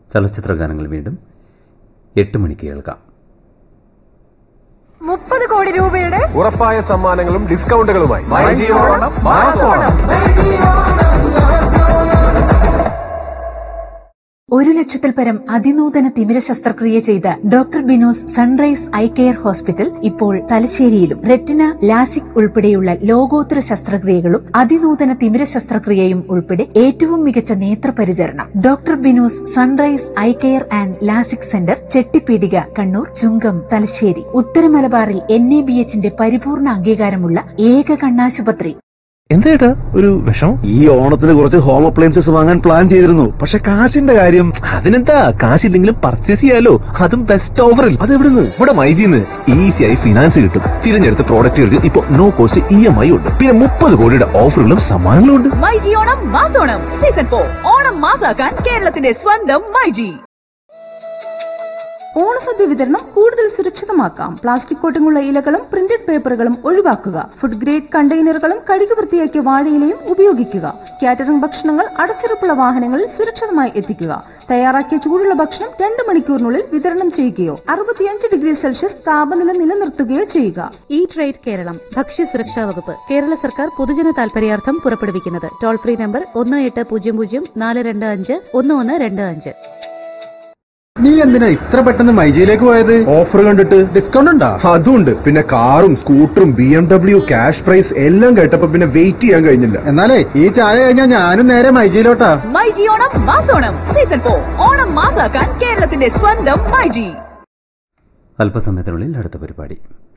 ചലച്ചിത്ര ഗാനങ്ങൾ വീണ്ടും എട്ട് മണിക്ക് കേൾക്കാം മുപ്പത് കോടി രൂപയുടെ ഉറപ്പായ സമ്മാനങ്ങളും ഡിസ്കൗണ്ടുകളുമായി ഒരു ലക്ഷത്തിൽ പരം അതിനൂതന തിമിര ശസ്ത്രക്രിയ ചെയ്ത doctor Binos sunrise eye care hospital ഇപ്പോൾ തലശ്ശേരിയിലും റെറ്റിന ലാസിക് ഉൾപ്പെടെയുള്ള ലോകോത്തര ശസ്ത്രക്രിയകളും അതിനൂതന തിമിര ശസ്ത്രക്രിയയും ഉൾപ്പെടെ ഏറ്റവും മികച്ച നേത്രപരിചരണം doctor Binos sunrise eye care and LASIK centre Chettipeedika Kannur Chungam Thalassery ഉത്തര മലബാറിൽ എൻ എ ബി എച്ചിന്റെ പരിപൂർണ അംഗീകാരമുള്ള ഏക കണ്ണാശുപത്രി എന്തേട്ടാ ഒരു വിഷമം ഈ ഓണത്തിന് കുറച്ച് ഹോം അപ്ലയൻസസ് വാങ്ങാൻ പ്ലാൻ ചെയ്തിരുന്നു പക്ഷെ കാശിന്റെ കാര്യം അതിനെന്താ കാശില്ലെങ്കിലും പർച്ചേസ് ചെയ്യാലോ അതും ബെസ്റ്റ് ഓഫറിൽ അതെവിടുന്ന് ഇവിടെ മൈജിന്ന് ഈസിയായി ഫിനാൻസ് കിട്ടും തിരഞ്ഞെടുത്ത പ്രോഡക്റ്റുകൾക്ക് ഇപ്പൊ no cost E M I ഉണ്ട് പിന്നെ മുപ്പത് കോടിയുടെ ഓഫറുകളും സമ്മാനങ്ങളും ഉണ്ട് മൈജി ഓണം മാസോണം സീസൺ ഫോർ ഓണം മാസാക്കാൻ കേരളത്തിന്റെ സ്വന്തം മൈജി ഓണസദ്യ വിതരണം കൂടുതൽ സുരക്ഷിതമാക്കാം പ്ലാസ്റ്റിക് കോട്ടിങ്ങുള്ള ഇലകളും പ്രിന്റഡ് പേപ്പറുകളും ഒഴിവാക്കുക ഫുഡ് ഗ്രേഡ് കണ്ടെയ്നറുകളും കഴുകി വൃത്തിയാക്കിയ വാഴയിലയും ഉപയോഗിക്കുക കാറ്ററിംഗ് ഭക്ഷണങ്ങൾ അടച്ചുറപ്പുള്ള വാഹനങ്ങളിൽ സുരക്ഷിതമായി എത്തിക്കുക തയ്യാറാക്കിയ ചൂടുള്ള ഭക്ഷണം രണ്ട് മണിക്കൂറിനുള്ളിൽ വിതരണം ചെയ്യുകയോ അറുപത്തിയഞ്ച് ഡിഗ്രി സെൽഷ്യസ് താപനില നിലനിർത്തുകയോ ചെയ്യുക ഈ ട്രേഡ് കേരളം ഭക്ഷ്യസുരക്ഷാ വകുപ്പ് കേരള സർക്കാർ പൊതുജന താൽപര്യാർത്ഥം പുറപ്പെടുവിക്കുന്നത് ടോൾ ഫ്രീ നമ്പർ ഒന്ന് എട്ട് പൂജ്യം പൂജ്യം നാല് രണ്ട് അഞ്ച് ഒന്ന് ഒന്ന് രണ്ട് അഞ്ച് നീ എന്തിനാ ഇത്ര പെട്ടെന്ന് മൈജിയിലേക്ക് പോയത് ഓഫർ കണ്ടിട്ട് ഡിസ്കൗണ്ട് ഉണ്ടാ അതുണ്ട് പിന്നെ കാറും സ്കൂട്ടറും B M W cash prize എല്ലാം കേട്ടപ്പോ പിന്നെ വെയിറ്റ് ചെയ്യാൻ കഴിഞ്ഞില്ല എന്നാലേ ഈ ചായ കഴിഞ്ഞാൽ ഞാനും നേരെ മൈജിയിലോട്ടാ മൈജി ഓണം മാസോണം സീസൺ ഫോർ ഓണം മാസാക്കാൻ കേരളത്തിന്റെ സ്വന്തം മൈജി അല്പസമയത്തിനുള്ളിൽ അടുത്ത പരിപാടി